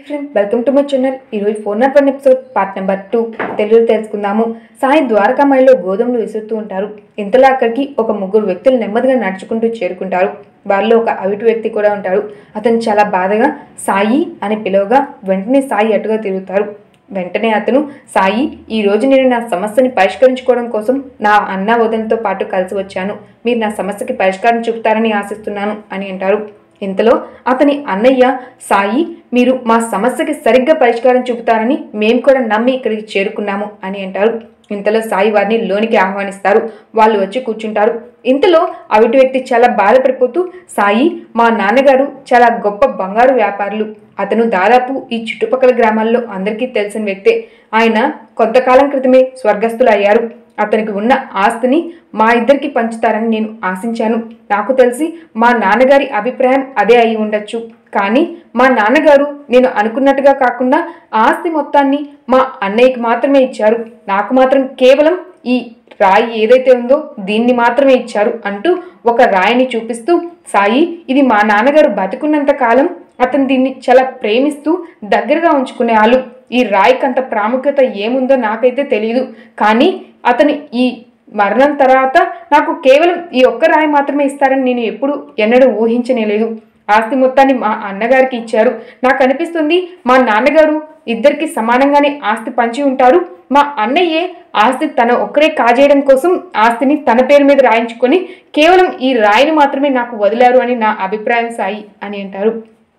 friend welcome to my channel ఈరోజు four not one episode part number two తెలుగులో తెలుసుకుందాము సాయి ద్వారకామాయిలో గోధుమలు విసురుతూ ఉంటారు ఇంతలో అక్కడికి ఒక ముగ్గురు వ్యక్తులు నెమ్మదిగా నడుచుకుంటూ చేరుకుంటారు వారిలో ఒక అవిటి వ్యక్తి కూడా ఉంటారు అతను చాలా బాధగా సాయి అని పిలవగా వెంటనే సాయి అటుగా తిరుగుతారు వెంటనే అతను సాయి ఈ రోజు నేను నా సమస్యని పరిష్కరించుకోవడం కోసం నా అన్న వదనతో పాటు కలిసి వచ్చాను మీరు నా సమస్యకి పరిష్కారం చూపుతారని ఆశిస్తున్నాను అని అంటారు ఇంతలో అతని అన్నయ్య సాయి మీరు మా సమస్యకి సరిగ్గా పరిష్కారం చూపుతారని మేము కూడా నమ్మి ఇక్కడికి చేరుకున్నాము అని అంటారు ఇంతలో సాయి వారిని లోనికి ఆహ్వానిస్తారు వాళ్ళు వచ్చి కూర్చుంటారు ఇంతలో అవిటి వ్యక్తి చాలా బాధపడిపోతూ సాయి మా నాన్నగారు చాలా గొప్ప బంగారు వ్యాపారులు అతను దాదాపు ఈ చుట్టుపక్కల గ్రామాల్లో అందరికీ తెలిసిన వ్యక్తే ఆయన కొంతకాలం క్రితమే స్వర్గస్థులు అయ్యారు అతనికి ఉన్న ఆస్తిని మా ఇద్దరికి పంచుతారని నేను ఆశించాను నాకు తెలిసి మా నాన్నగారి అభిప్రాయం అదే అయి ఉండొచ్చు కానీ మా నాన్నగారు నేను అనుకున్నట్టుగా కాకుండా ఆస్తి మొత్తాన్ని మా అన్నయ్యకి మాత్రమే ఇచ్చారు నాకు మాత్రం కేవలం ఈ రాయి ఏదైతే ఉందో దీన్ని మాత్రమే ఇచ్చారు అంటూ ఒక రాయిని చూపిస్తూ సాయి ఇది మా నాన్నగారు బతుకున్నంత కాలం అతను దీన్ని చాలా ప్రేమిస్తూ దగ్గరగా ఉంచుకునే వాళ్ళు ఈ రాయికి అంత ప్రాముఖ్యత ఏముందో నాకైతే తెలియదు కానీ అతను ఈ మరణం తర్వాత నాకు కేవలం ఈ ఒక్క రాయి మాత్రమే ఇస్తారని నేను ఎప్పుడు ఎన్నడూ ఊహించనేలేదు ఆస్తి మొత్తాన్ని మా అన్నగారికి ఇచ్చారు నాకు అనిపిస్తుంది మా నాన్నగారు ఇద్దరికి సమానంగానే ఆస్తి పంచి ఉంటారు మా అన్నయ్యే ఆస్తి తన ఒక్కరే కాజేయడం కోసం ఆస్తిని తన పేరు మీద రాయించుకొని కేవలం ఈ రాయిని మాత్రమే నాకు వదిలారు అని నా అభిప్రాయం సాయి అని అంటారు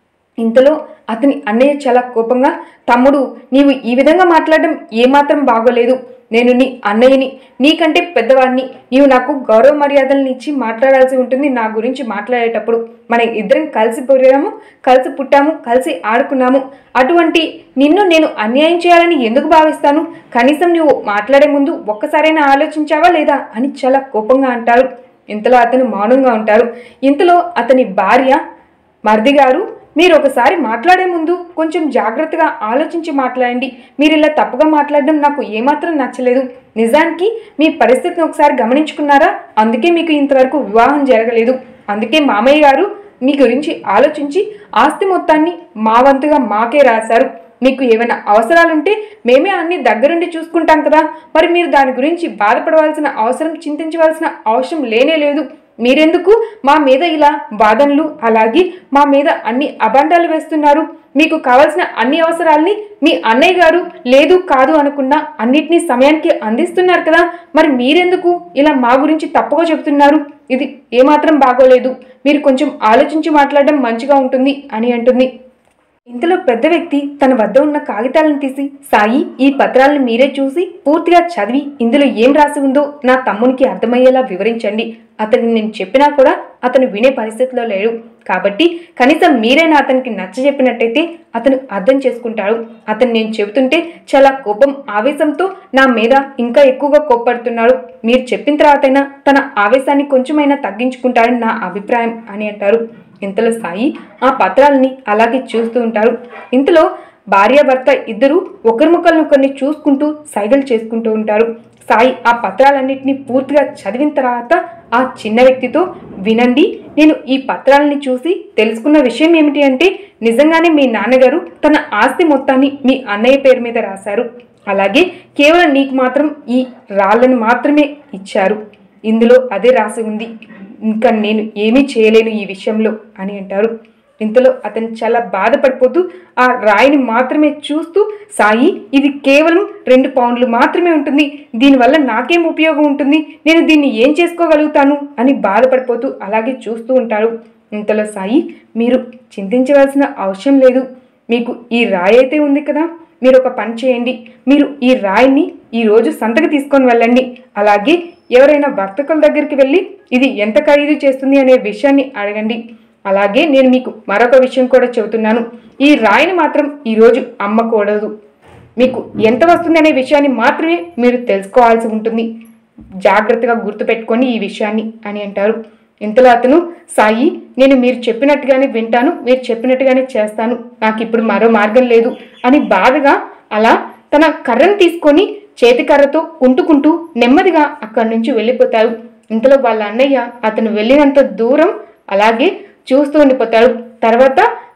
ఇంతలో అతని అన్నయ్య చాలా కోపంగా తమ్ముడు నీవు ఈ విధంగా మాట్లాడడం ఏమాత్రం బాగోలేదు నేను నీ అన్నయ్యని నీకంటే పెద్దవాడిని నీవు నాకు గౌరవ మర్యాదలను ఇచ్చి మాట్లాడాల్సి ఉంటుంది నా గురించి మాట్లాడేటప్పుడు మన ఇద్దరం కలిసి పోయాము కలిసి పుట్టాము కలిసి ఆడుకున్నాము అటువంటి నిన్ను నేను అన్యాయం చేయాలని ఎందుకు భావిస్తాను కనీసం నువ్వు మాట్లాడే ముందు ఒక్కసారైనా ఆలోచించావా లేదా అని చాలా కోపంగా అంటారు ఇంతలో అతను మౌనంగా ఉంటారు ఇంతలో అతని భార్య మర్ది గారు మీరు ఒకసారి మాట్లాడే ముందు కొంచెం జాగ్రత్తగా ఆలోచించి మాట్లాడండి మీరు ఇలా తప్పుగా మాట్లాడడం నాకు ఏమాత్రం నచ్చలేదు నిజానికి మీ పరిస్థితిని ఒకసారి గమనించుకున్నారా అందుకే మీకు ఇంతవరకు వివాహం జరగలేదు అందుకే మామయ్య గారు మీ గురించి ఆలోచించి ఆస్తి మొత్తాన్ని మా వంతుగా మాకే రాశారు మీకు ఏమైనా అవసరాలుంటే మేమే అన్ని దగ్గరుండి చూసుకుంటాం కదా మరి మీరు దాని గురించి బాధపడవలసిన అవసరం చింతించవలసిన అవసరం లేనే లేదు మీరెందుకు మా మీద ఇలా వాదనలు అలాగే మా మీద అన్ని అబండాలు వేస్తున్నారు మీకు కావలసిన అన్ని అవసరాల్ని మీ అన్నయ్య గారు లేదు కాదు అనకుండా అన్నిటినీ సమయానికి అందిస్తున్నారు కదా మరి మీరెందుకు ఇలా మా గురించి తప్పుగా చెబుతున్నారు ఇది ఏమాత్రం బాగోలేదు మీరు కొంచెం ఆలోచించి మాట్లాడడం మంచిగా ఉంటుంది అని అంటుంది ఇంతలో పెద్ద వ్యక్తి తన వద్ద ఉన్న కాగితాలను తీసి సాయి ఈ పత్రాలను మీరే చూసి పూర్తిగా చదివి ఇందులో ఏం రాసి ఉందో నా తమ్మునికి అర్థమయ్యేలా వివరించండి అతనికి నేను చెప్పినా కూడా అతను వినే పరిస్థితిలో లేడు కాబట్టి కనీసం మీరైనా అతనికి నచ్చ చెప్పినట్టయితే అతను అర్థం చేసుకుంటాడు అతను నేను చెబుతుంటే చాలా కోపం ఆవేశంతో నా మీద ఇంకా ఎక్కువగా కోప్పడుతున్నాడు మీరు చెప్పిన తర్వాతైనా తన ఆవేశాన్ని కొంచెమైనా తగ్గించుకుంటాడని నా అభిప్రాయం అని అంటారు ఇంతలో సాయి ఆ పత్రాలని అలాగే చూస్తూ ఉంటారు ఇంతలో భార్యాభర్త ఇద్దరు ఒకరి ముఖాలను చూసుకుంటూ సైగలు చేసుకుంటూ ఉంటారు సాయి ఆ పత్రాలన్నింటినీ పూర్తిగా చదివిన తర్వాత ఆ చిన్న వ్యక్తితో వినండి నేను ఈ పత్రాలని చూసి తెలుసుకున్న విషయం ఏమిటి అంటే నిజంగానే మీ నాన్నగారు తన ఆస్తి మొత్తాన్ని మీ అన్నయ్య పేరు మీద రాశారు అలాగే కేవలం నీకు మాత్రం ఈ రాళ్ళని మాత్రమే ఇచ్చారు ఇందులో అదే రాసి ఉంది ఇంకా నేను ఏమీ చేయలేను ఈ విషయంలో అని అంటారు ఇంతలో అతను చాలా బాధపడిపోతూ ఆ రాయిని మాత్రమే చూస్తూ సాయి ఇది కేవలం రెండు పౌండ్లు మాత్రమే ఉంటుంది దీనివల్ల నాకేం ఉపయోగం ఉంటుంది నేను దీన్ని ఏం చేసుకోగలుగుతాను అని బాధపడిపోతూ అలాగే చూస్తూ ఉంటాడు ఇంతలో సాయి మీరు చింతించవలసిన అవసరం లేదు మీకు ఈ రాయి అయితే ఉంది కదా మీరు ఒక పని చేయండి మీరు ఈ రాయిని ఈరోజు సంతకు తీసుకొని వెళ్ళండి అలాగే ఎవరైనా వర్తకుల దగ్గరికి వెళ్ళి ఇది ఎంత ఖరీదు చేస్తుంది అనే విషయాన్ని అడగండి అలాగే నేను మీకు మరొక విషయం కూడా చెబుతున్నాను ఈ రాయిని మాత్రం ఈరోజు అమ్మకూడదు మీకు ఎంత వస్తుంది అనే విషయాన్ని మాత్రమే మీరు తెలుసుకోవాల్సి ఉంటుంది జాగ్రత్తగా గుర్తుపెట్టుకొని ఈ విషయాన్ని అని అంటారు ఇంతలో అతను సాయి నేను మీరు చెప్పినట్టుగానే వింటాను మీరు చెప్పినట్టుగానే చేస్తాను నాకు ఇప్పుడు మరో మార్గం లేదు అని బాధగా అలా తన కర్రను తీసుకొని చేతికర్రతో కుంటుకుంటూ నెమ్మదిగా అక్కడి నుంచి వెళ్ళిపోతారు ఇంతలో వాళ్ళ అన్నయ్య అతను వెళ్ళినంత దూరం అలాగే చూస్తూ ఉండిపోతాడు తర్వాత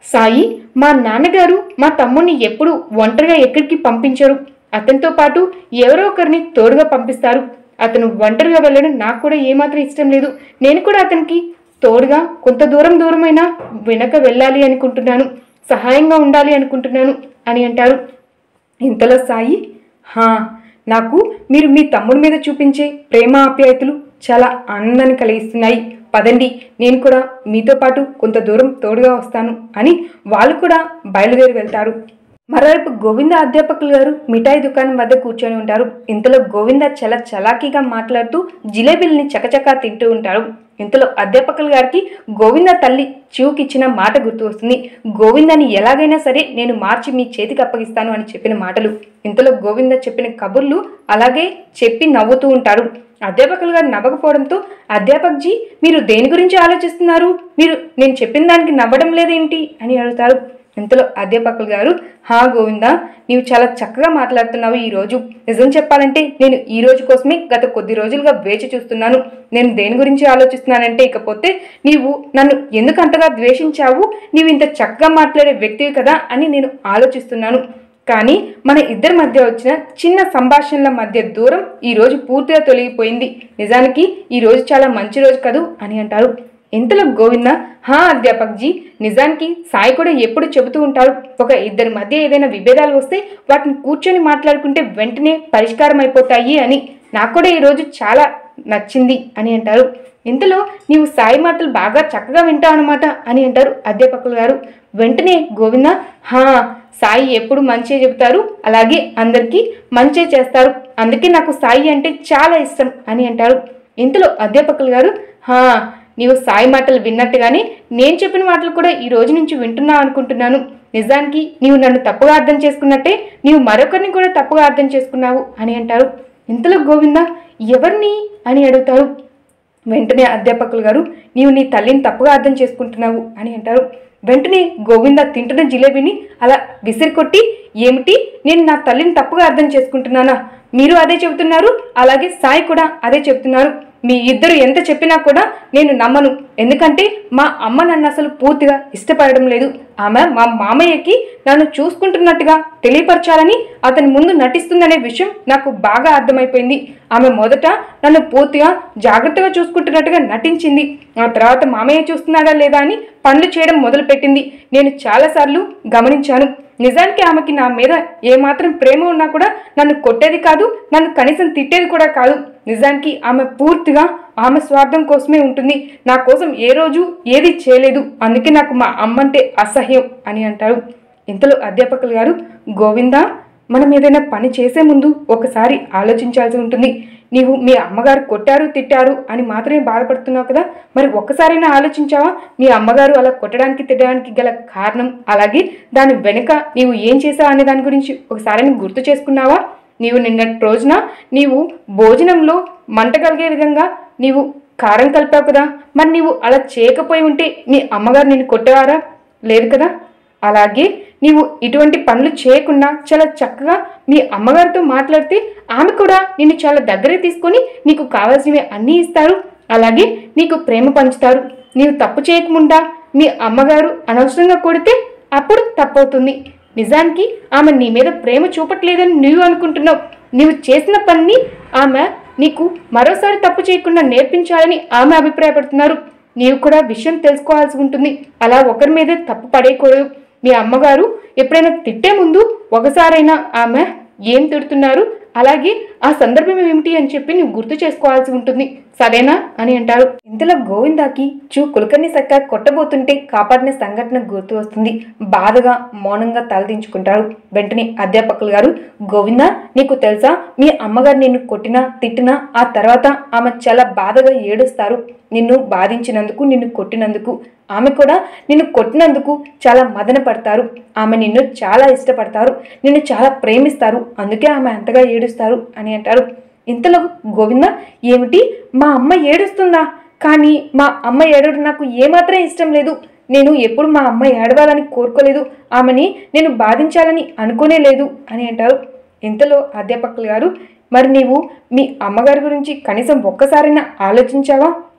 సాయి మా నాన్నగారు మా తమ్ముడిని ఎప్పుడు ఒంటరిగా ఎక్కడికి పంపించరు అతనితో పాటు ఎవరో ఒకరిని తోడుగా పంపిస్తారు అతను ఒంటరిగా వెళ్ళడం నాకు కూడా ఏమాత్రం ఇష్టం లేదు నేను కూడా అతనికి తోడుగా కొంత దూరం దూరమైనా వెనక వెళ్ళాలి అనుకుంటున్నాను సహాయంగా ఉండాలి అనుకుంటున్నాను అని అంటారు ఇంతలో సాయి హా నాకు మీరు మీ తమ్ముడి మీద చూపించే ప్రేమ ఆప్యాయతలు చాలా ఆనందాన్ని కలిగిస్తున్నాయి పదండి నేను కూడా మీతో పాటు కొంత దూరం తోడుగా వస్తాను అని వాళ్ళు కూడా బయలుదేరి వెళ్తారు మరోవైపు గోవింద అధ్యాపకులు గారు మిఠాయి దుకాణం వద్ద కూర్చొని ఉంటారు ఇంతలో గోవింద చాలా చలాకీగా మాట్లాడుతూ జిలేబీల్ని చకచకా తింటూ ఉంటారు ఇంతలో అధ్యాపకుల గారికి గోవింద తల్లి చివుకిచ్చిన మాట గుర్తు వస్తుంది గోవిందని ఎలాగైనా సరే నేను మార్చి మీ చేతికి అప్పగిస్తాను అని చెప్పిన మాటలు ఇంతలో గోవింద చెప్పిన కబుర్లు అలాగే చెప్పి నవ్వుతూ ఉంటారు అధ్యాపకులు గారు నవ్వకపోవడంతో అధ్యాపక్ జీ మీరు దేని గురించి ఆలోచిస్తున్నారు మీరు నేను చెప్పిన దానికి నవ్వడం లేదేంటి అని అడుగుతారు ఇంతలో అధ్యాపకులు గారు హా గోవిందా నీవు చాలా చక్కగా మాట్లాడుతున్నావు ఈ రోజు నిజం చెప్పాలంటే నేను ఈ రోజు కోసమే గత కొద్ది రోజులుగా వేచి చూస్తున్నాను నేను దేని గురించి ఆలోచిస్తున్నానంటే ఇకపోతే నీవు నన్ను ఎందుకు అంతగా ద్వేషించావు నీవు ఇంత చక్కగా మాట్లాడే వ్యక్తివి కదా అని నేను ఆలోచిస్తున్నాను కానీ మన ఇద్దరి మధ్య వచ్చిన చిన్న సంభాషణల మధ్య దూరం ఈ రోజు పూర్తిగా తొలగిపోయింది నిజానికి ఈ రోజు చాలా మంచి రోజు కదూ అని అంటారు ఇంతలో గోవింద హా అధ్యాపక్ జీ నిజానికి సాయి కూడా ఎప్పుడు చెబుతూ ఉంటారు ఒక ఇద్దరి మధ్య ఏదైనా విభేదాలు వస్తే వాటిని కూర్చొని మాట్లాడుకుంటే వెంటనే పరిష్కారం అయిపోతాయి అని నాకు కూడా ఈరోజు చాలా నచ్చింది అని అంటారు ఇంతలో నీవు సాయి మాటలు బాగా చక్కగా వింటావు అనమాట అని అంటారు అధ్యాపకులు గారు వెంటనే గోవింద హా సాయి ఎప్పుడు మంచిగా చెబుతారు అలాగే అందరికీ మంచే చేస్తారు అందుకే నాకు సాయి అంటే చాలా ఇష్టం అని అంటారు ఇంతలో అధ్యాపకులు గారు హా నీవు సాయి మాటలు విన్నట్టుగానే నేను చెప్పిన మాటలు కూడా ఈ రోజు నుంచి వింటున్నావు అనుకుంటున్నాను నిజానికి నీవు నన్ను తప్పుగా అర్థం చేసుకున్నట్టే నీవు మరొకరిని కూడా తప్పుగా అర్థం చేసుకున్నావు అని అంటారు ఇంతలో గోవింద ఎవరిని అని అడుగుతారు వెంటనే అధ్యాపకులు గారు నీవు నీ తల్లిని తప్పుగా అర్థం చేసుకుంటున్నావు అని అంటారు వెంటనే గోవింద తింటున్న జిలేబీని అలా విసిరికొట్టి ఏమిటి నేను నా తల్లిని తప్పుగా అర్థం చేసుకుంటున్నానా మీరు అదే చెబుతున్నారు అలాగే సాయి కూడా అదే చెబుతున్నారు మీ ఇద్దరు ఎంత చెప్పినా కూడా నేను నమ్మను ఎందుకంటే మా అమ్మ నన్ను అసలు పూర్తిగా ఇష్టపడడం లేదు ఆమె మా మామయ్యకి నన్ను చూసుకుంటున్నట్టుగా తెలియపరచాలని అతని ముందు నటిస్తుందనే విషయం నాకు బాగా అర్థమైపోయింది ఆమె మొదట నన్ను పూర్తిగా జాగ్రత్తగా చూసుకుంటున్నట్టుగా నటించింది ఆ తర్వాత మామయ్య చూస్తున్నాడా లేదా అని పనులు చేయడం మొదలుపెట్టింది నేను చాలాసార్లు గమనించాను నిజానికి ఆమెకి నా మీద ఏమాత్రం ప్రేమ ఉన్నా కూడా నన్ను కొట్టేది కాదు నన్ను కనీసం తిట్టేది కూడా కాదు నిజానికి ఆమె పూర్తిగా ఆమె స్వార్థం కోసమే ఉంటుంది నా కోసం ఏ రోజు ఏది చేయలేదు అందుకే నాకు మా అమ్మంటే అసహ్యం అని అంటారు ఇంతలో అధ్యాపకులు గారు గోవిందా మనం ఏదైనా పని చేసే ముందు ఒకసారి ఆలోచించాల్సి ఉంటుంది నీవు మీ అమ్మగారు కొట్టారు తిట్టారు అని మాత్రమే బాధపడుతున్నావు కదా మరి ఒక్కసారైనా ఆలోచించావా మీ అమ్మగారు అలా కొట్టడానికి తిట్టడానికి గల కారణం అలాగే దాని వెనుక నీవు ఏం చేసావు అనే దాని గురించి ఒకసారి గుర్తు చేసుకున్నావా నీవు నిన్నటి రోజున నీవు భోజనంలో మంట కలిగే విధంగా నీవు కారం కలిపావు కదా మరి నీవు అలా చేయకపోయి ఉంటే మీ అమ్మగారు నిన్ను కొట్టేవారా లేదు కదా అలాగే నీవు ఇటువంటి పనులు చేయకుండా చాలా చక్కగా మీ అమ్మగారితో మాట్లాడితే ఆమె కూడా నిన్ను చాలా దగ్గరే తీసుకొని నీకు కావాల్సినవి అన్నీ ఇస్తారు అలాగే నీకు ప్రేమ పంచుతారు నీవు తప్పు చేయకుండా మీ అమ్మగారు అనవసరంగా కొడితే అప్పుడు తప్పవుతుంది నిజానికి ఆమె నీ మీద ప్రేమ చూపట్లేదని నీవు అనుకుంటున్నావు నీవు చేసిన పనిని ఆమె నీకు మరోసారి తప్పు చేయకుండా నేర్పించాలని ఆమె అభిప్రాయపడుతున్నారు నీవు కూడా విషయం తెలుసుకోవాల్సి ఉంటుంది అలా ఒకరి మీదే తప్పు పడేయకూడదు మీ అమ్మగారు ఎప్పుడైనా తిట్టే ముందు ఒకసారైనా ఆమె ఏం తిడుతున్నారు అలాగే ఆ సందర్భం ఏమిటి అని చెప్పి నువ్వు గుర్తు చేసుకోవాల్సి ఉంటుంది సరేనా అని అంటారు ఇంతలో గోవిందాకి చూ కులకర్ణి సక్క కొట్టబోతుంటే కాపాడిన సంఘటన గుర్తు వస్తుంది బాధగా మౌనంగా తలదించుకుంటారు వెంటనే అధ్యాపకులు గారు గోవింద నీకు తెలుసా మీ అమ్మగారు నిన్ను కొట్టినా తిట్టినా ఆ తర్వాత ఆమె చాలా బాధగా ఏడుస్తారు నిన్ను బాధించినందుకు నిన్ను కొట్టినందుకు ఆమె కూడా నిన్ను కొట్టినందుకు చాలా మదన పడతారు ఆమె నిన్ను చాలా ఇష్టపడతారు నిన్ను చాలా ప్రేమిస్తారు అందుకే ఆమె అంతగా ఏడుస్తారు అని అంటారు ఇంతలో గోవింద ఏమిటి మా అమ్మ ఏడుస్తుందా కానీ మా అమ్మ ఏడవడం నాకు ఏమాత్రం ఇష్టం లేదు నేను ఎప్పుడు మా అమ్మ ఏడవాలని కోరుకోలేదు ఆమెని నేను బాధించాలని అనుకోనే లేదు అని అంటారు ఇంతలో అధ్యాపకులు గారు మరి నీవు మీ అమ్మగారి గురించి కనీసం ఒక్కసారైనా ఆలోచించావా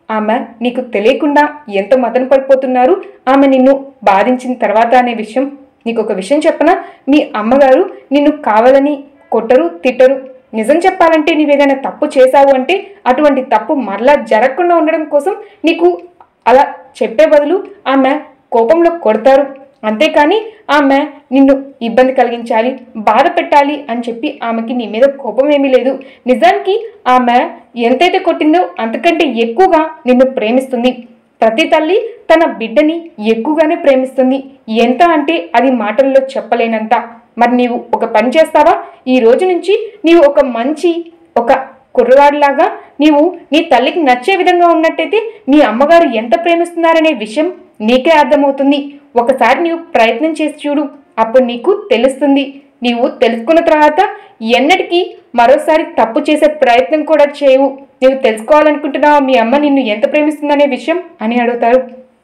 ఆమె నీకు తెలియకుండా ఎంత మదన పడిపోతున్నారు ఆమె నిన్ను బాధించిన తర్వాత అనే విషయం నీకు ఒక విషయం చెప్పనా మీ అమ్మగారు నిన్ను కావాలని కొట్టరు తిట్టరు నిజం చెప్పాలంటే నీవేదైనా తప్పు చేశావు అంటే అటువంటి తప్పు మరలా జరగకుండా ఉండడం కోసం నీకు అలా చెప్పే బదులు ఆమె కోపంలో కొడతారు అంతేకాని ఆమె నిన్ను ఇబ్బంది కలిగించాలి బాధ పెట్టాలి అని చెప్పి ఆమెకి నీ మీద కోపం ఏమీ లేదు నిజానికి ఆమె ఎంతైతే కొట్టిందో అంతకంటే ఎక్కువగా నిన్ను ప్రేమిస్తుంది ప్రతి తల్లి తన బిడ్డని ఎక్కువగానే ప్రేమిస్తుంది ఎంత అంటే అది మాటల్లో చెప్పలేనంత మరి నీవు ఒక పని చేస్తావా ఈ రోజు నుంచి నీవు ఒక మంచి ఒక కుర్రవాడిలాగా నీవు నీ తల్లికి నచ్చే విధంగా ఉన్నట్టయితే మీ అమ్మగారు ఎంత ప్రేమిస్తున్నారనే విషయం నీకే అర్థమవుతుంది ఒకసారి నీవు ప్రయత్నం చేసి చూడు అప్పుడు నీకు తెలుస్తుంది నీవు తెలుసుకున్న తర్వాత ఎన్నటికీ మరోసారి తప్పు చేసే ప్రయత్నం కూడా చేయవు నీవు తెలుసుకోవాలనుకుంటున్నావా మీ అమ్మ నిన్ను ఎంత ప్రేమిస్తుందనే విషయం అని అడుగుతారు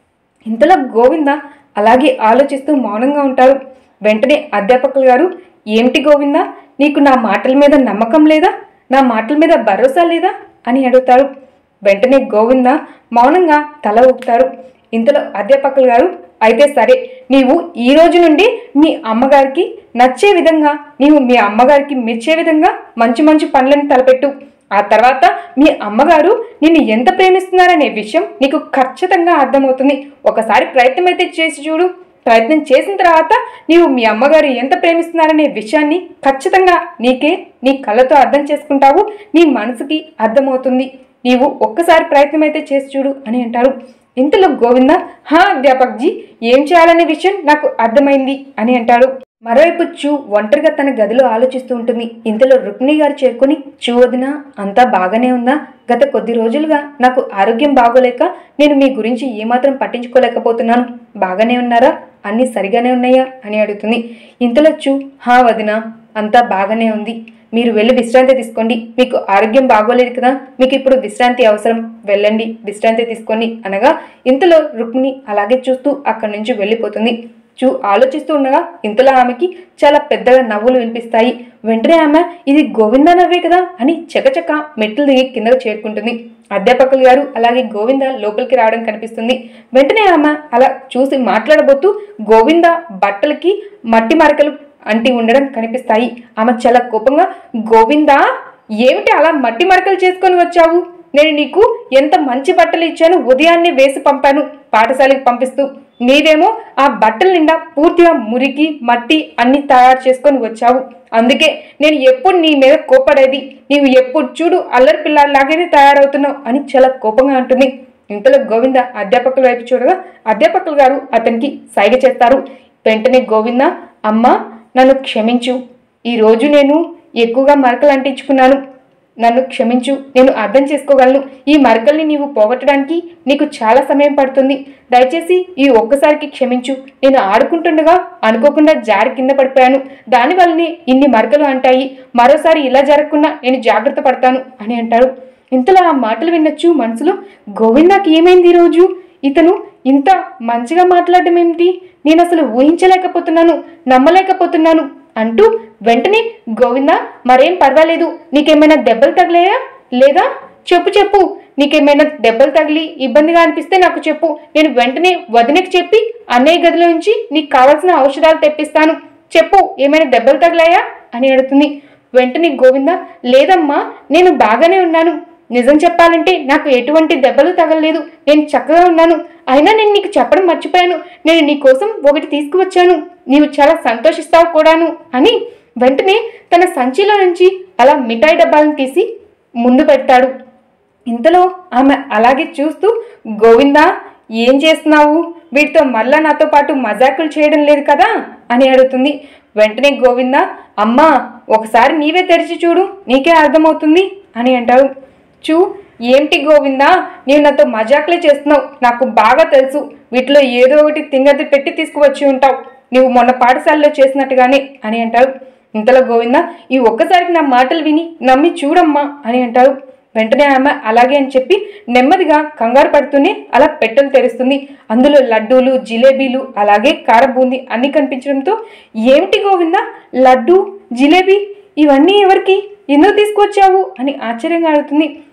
ఇంతలో గోవింద అలాగే ఆలోచిస్తూ మౌనంగా ఉంటారు వెంటనే అధ్యాపకులు గారు ఏమిటి గోవింద నీకు నా మాటల మీద నమ్మకం లేదా నా మాటల మీద భరోసా లేదా అని అడుగుతారు వెంటనే గోవింద మౌనంగా తల ఊపుతారు ఇంతలో అధ్యాపకులు గారు అయితే సరే నీవు ఈ రోజు నుండి మీ అమ్మగారికి నచ్చే విధంగా నీవు మీ అమ్మగారికి మెచ్చే విధంగా మంచి మంచి పనులను తలపెట్టు ఆ తర్వాత మీ అమ్మగారు నిన్ను ఎంత ప్రేమిస్తున్నారనే విషయం నీకు ఖచ్చితంగా అర్థమవుతుంది ఒకసారి ప్రయత్నం అయితే చేసి చూడు ప్రయత్నం చేసిన తర్వాత నీవు మీ అమ్మగారు ఎంత ప్రేమిస్తున్నారనే విషయాన్ని ఖచ్చితంగా నీకే నీ కళ్ళతో అర్థం చేసుకుంటావు నీ మనసుకి అర్థమవుతుంది నీవు ఒక్కసారి ప్రయత్నం అయితే చేసి చూడు అని అంటారు ఇంతలో గోవింద హా అధ్యాపక్ జీ ఏం చేయాలనే విషయం నాకు అర్థమైంది అని అంటాడు మరోవైపు చూ ఒంటరిగా తన గదిలో ఆలోచిస్తూ ఉంటుంది ఇంతలో రుక్మిణి గారు చేరుకుని చూ వదినా అంతా బాగానే ఉందా గత కొద్ది రోజులుగా నాకు ఆరోగ్యం బాగోలేక నేను మీ గురించి ఏమాత్రం పట్టించుకోలేకపోతున్నాను బాగానే ఉన్నారా అన్నీ సరిగానే ఉన్నాయా అని అడుగుతుంది ఇంతలో చూ హా వదినా అంతా బాగానే ఉంది మీరు వెళ్ళి విశ్రాంతి తీసుకోండి మీకు ఆరోగ్యం బాగోలేదు కదా మీకు ఇప్పుడు విశ్రాంతి అవసరం వెళ్ళండి విశ్రాంతి తీసుకోండి అనగా ఇంతలో రుక్మిణి అలాగే చూస్తూ అక్కడి నుంచి వెళ్ళిపోతుంది చూ ఆలోచిస్తూ ఉండగా ఇంతలో ఆమెకి చాలా పెద్దగా నవ్వులు వినిపిస్తాయి వెంటనే ఆమె ఇది గోవింద నవ్వే కదా అని చకచక మెట్లు దిగి కిందకు చేరుకుంటుంది అధ్యాపకులు గారు అలాగే గోవింద లోపలికి రావడం కనిపిస్తుంది వెంటనే ఆమె అలా చూసి మాట్లాడబోతూ గోవింద బట్టలకి మట్టి మరకలు అంటి ఉండడం కనిపిస్తాయి ఆమె చాలా కోపంగా గోవిందా ఏమిటి అలా మట్టి మరకలు చేసుకొని వచ్చావు నేను నీకు ఎంత మంచి బట్టలు ఇచ్చాను ఉదయాన్నే వేసి పంపాను పాఠశాలకు పంపిస్తూ నీవేమో ఆ బట్టల నిండా పూర్తిగా మురికి మట్టి అన్ని తయారు చేసుకొని వచ్చావు అందుకే నేను ఎప్పుడు నీ మీద కోపడేది నీవు ఎప్పుడు చూడు అల్లరి పిల్లలాగానే తయారవుతున్నావు అని చాలా కోపంగా అంటుంది ఇంతలో గోవింద అధ్యాపకుల వైపు చూడగా అధ్యాపకులు గారు అతనికి సైగ చేస్తారు వెంటనే గోవింద అమ్మ నన్ను క్షమించు ఈరోజు నేను ఎక్కువగా మరకలు అంటించుకున్నాను నన్ను క్షమించు నేను అర్థం చేసుకోగలను ఈ మరకల్ని నీవు పోగొట్టడానికి నీకు చాలా సమయం పడుతుంది దయచేసి ఈ ఒక్కసారికి క్షమించు నేను ఆడుకుంటుండగా అనుకోకుండా జారి కింద పడిపోయాను దానివల్లనే ఇన్ని మరకలు అంటాయి మరోసారి ఇలా జరగకుండా నేను జాగ్రత్త పడతాను అని అంటాడు ఇంతలో ఆ మాటలు వినొచ్చు మనసులో గోవిందాకి ఏమైంది ఈరోజు ఇతను ఇంత మంచిగా మాట్లాడడం ఏమిటి నేను అసలు ఊహించలేకపోతున్నాను నమ్మలేకపోతున్నాను అంటూ వెంటనే గోవింద మరేం పర్వాలేదు నీకేమైనా దెబ్బలు తగిలాయా లేదా చెప్పు చెప్పు నీకేమైనా దెబ్బలు తగిలి ఇబ్బందిగా అనిపిస్తే నాకు చెప్పు నేను వెంటనే వదినకి చెప్పి అన్నయ్య గదిలో నుంచి నీకు కావాల్సిన ఔషధాలు తెప్పిస్తాను చెప్పు ఏమైనా దెబ్బలు తగిలాయా అని అడుగుతుంది వెంటనే గోవింద లేదమ్మా నేను బాగానే ఉన్నాను నిజం చెప్పాలంటే నాకు ఎటువంటి దెబ్బలు తగలలేదు నేను చక్కగా ఉన్నాను అయినా నేను నీకు చెప్పడం మర్చిపోయాను నేను నీ కోసం ఒకటి తీసుకువచ్చాను నీవు చాలా సంతోషిస్తావు కూడాను అని వెంటనే తన సంచిలో నుంచి అలా మిఠాయి డబ్బాలను తీసి ముందు పెడతాడు ఇంతలో ఆమె అలాగే చూస్తూ గోవిందా ఏం చేస్తున్నావు వీటితో మళ్ళా నాతో పాటు మజాకులు చేయడం లేదు కదా అని అడుగుతుంది వెంటనే గోవింద అమ్మా ఒకసారి నీవే తెరిచి చూడు నీకే అర్థమవుతుంది అని అంటారు చూ ఏంటి గోవిందా నీవు నాతో మజాకులే చేస్తున్నావు నాకు బాగా తెలుసు వీటిలో ఏదో ఒకటి తింగది పెట్టి తీసుకువచ్చి ఉంటావు నీవు మొన్న పాఠశాలలో చేసినట్టుగానే అని అంటారు ఇంతలో గోవింద ఈ ఒక్కసారికి నా మాటలు విని నమ్మి చూడమ్మా అని అంటారు వెంటనే ఆమె అలాగే అని చెప్పి నెమ్మదిగా కంగారు పడుతూనే అలా పెట్టెలు తెరుస్తుంది అందులో లడ్డూలు జిలేబీలు అలాగే కారబూంది అన్ని కనిపించడంతో ఏమిటి గోవింద లడ్డు జిలేబీ ఇవన్నీ ఎవరికి ఎందుకు తీసుకొచ్చావు అని ఆశ్చర్యంగా అడుగుతుంది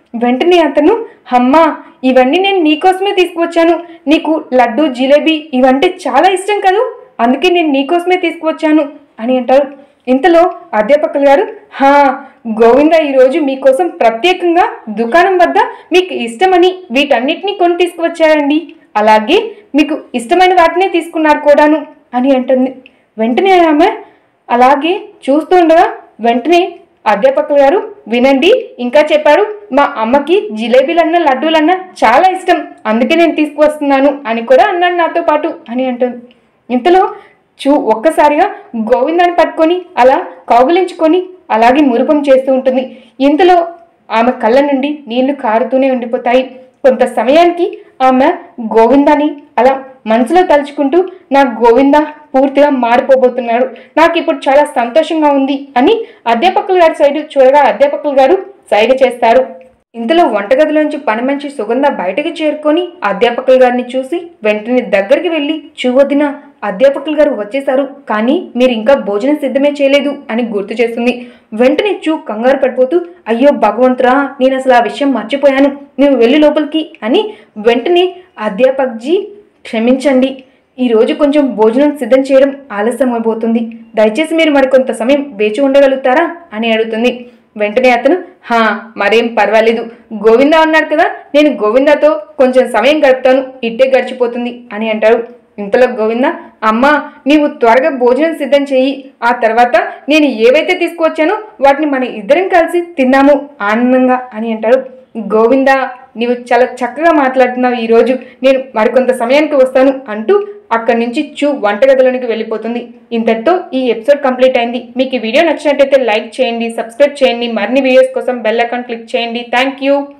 వెంటనే అతను అమ్మా ఇవన్నీ నేను నీకోసమే తీసుకువచ్చాను నీకు లడ్డు జిలేబీ ఇవంటే చాలా ఇష్టం కదూ అందుకే నేను నీకోసమే తీసుకువచ్చాను అని అంటారు ఇంతలో అధ్యాపకులు గారు హా గోవింద ఈరోజు మీకోసం ప్రత్యేకంగా దుకాణం వద్ద మీకు ఇష్టమని వీటన్నిటిని కొని తీసుకువచ్చారండి అలాగే మీకు ఇష్టమైన వాటినే తీసుకున్నారు కూడాను అని అంటుంది వెంటనే ఆమె అలాగే చూస్తూ ఉండగా వెంటనే అధ్యాపకులు గారు వినండి ఇంకా చెప్పారు మా అమ్మకి జిలేబీలన్నా లడ్డూలన్నా చాలా ఇష్టం అందుకే నేను తీసుకువస్తున్నాను అని కూడా అన్నాడు నాతో పాటు అని అంటుంది ఇంతలో చూ ఒక్కసారిగా గోవిందాన్ని పట్టుకొని అలా కౌగులించుకొని అలాగే మురుపం చేస్తూ ఉంటుంది ఇంతలో ఆమె కళ్ళ నుండి నీళ్లు కారుతూనే ఉండిపోతాయి కొంత సమయానికి ఆమె గోవిందాని అలా మనసులో తలుచుకుంటూ నా గోవింద పూర్తిగా మారిపోబోతున్నాడు నాకు ఇప్పుడు చాలా సంతోషంగా ఉంది అని అధ్యాపకుల గారి సైడ్ చూడగా అధ్యాపకులు గారు సైగ చేస్తారు ఇంతలో వంటగదిలోంచి పని మంచి సుగంధ బయటకు చేరుకొని అధ్యాపకుల గారిని చూసి వెంటనే దగ్గరికి వెళ్ళి చూవద్దిన అధ్యాపకులు గారు వచ్చేశారు కానీ మీరు ఇంకా భోజనం సిద్ధమే చేయలేదు అని గుర్తు చేస్తుంది వెంటనే చూ కంగారు పడిపోతూ అయ్యో భగవంతురా నేను అసలు ఆ విషయం మర్చిపోయాను నువ్వు వెళ్ళి లోపలికి అని వెంటనే అధ్యాపక్జీ క్షమించండి ఈ రోజు కొంచెం భోజనం సిద్ధం చేయడం ఆలస్యం అయిపోతుంది దయచేసి మీరు మరికొంత సమయం వేచి ఉండగలుగుతారా అని అడుగుతుంది వెంటనే అతను హా మరేం పర్వాలేదు గోవిందా ఉన్నాడు కదా నేను గోవిందాతో కొంచెం సమయం గడుపుతాను ఇట్టే గడిచిపోతుంది అని అంటారు ఇంతలో గోవింద అమ్మా నీవు త్వరగా భోజనం సిద్ధం చేయి ఆ తర్వాత నేను ఏవైతే తీసుకువచ్చానో వాటిని మన ఇద్దరం కలిసి తిన్నాము ఆనందంగా అని అంటారు గోవింద నీవు చాలా చక్కగా మాట్లాడుతున్నావు ఈరోజు నేను మరికొంత సమయానికి వస్తాను అంటూ అక్కడి నుంచి చూ వంటగదిలోనికి వెళ్ళిపోతుంది ఇంతటితో ఈ ఎపిసోడ్ కంప్లీట్ అయింది మీకు ఈ వీడియో నచ్చినట్టయితే లైక్ చేయండి సబ్స్క్రైబ్ చేయండి మరిన్ని వీడియోస్ కోసం బెల్ ఐకాన్ క్లిక్ చేయండి థ్యాంక్ యూ